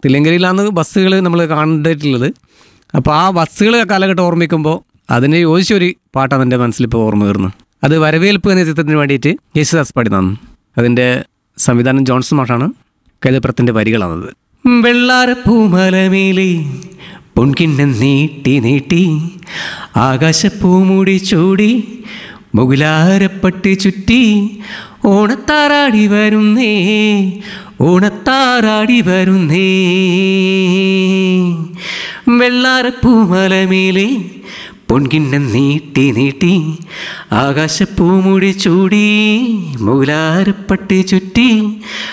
തില്ലങ്കരിയിലാണ് ബസ്സുകൾ നമ്മൾ കണ്ടിട്ടുള്ളത് അപ്പോൾ ആ ബസ്സുകൾ കാലഘട്ടം ഓർമ്മിക്കുമ്പോൾ അതിന് യോജിച്ചൊരു പാട്ടാണ് എൻ്റെ മനസ്സിൽ ഇപ്പോൾ ഓർമ്മ വരുന്നത് അത് വരവേൽപ്പ് എന്ന ചിത്രത്തിന് വേണ്ടിയിട്ട് യേശുദാസ് പാടി തന്നു അതിൻ്റെ സംവിധാനം ജോൺസൺ മാഷാണ് കൈതപ്രത്തിൻ്റെ വരികളാണത് വെള്ളാരപ്പൂമലമേലെ പൊൻകിണ്ണം നീട്ടി നീട്ടി ആകാശപ്പൂമുടി ചൂടി മുകുലാരപ്പട്ടി ചുറ്റി ഓണത്താറാടി വരുന്നേ ഓണത്താറാടി വരുന്നേ വെള്ളാരപ്പൂമലമേലെ പൊൻകിണ്ണം നീട്ടി നീട്ടി ആകാശപ്പൂമുടി ചൂടി മുകുലാരപ്പട്ടി ചുറ്റി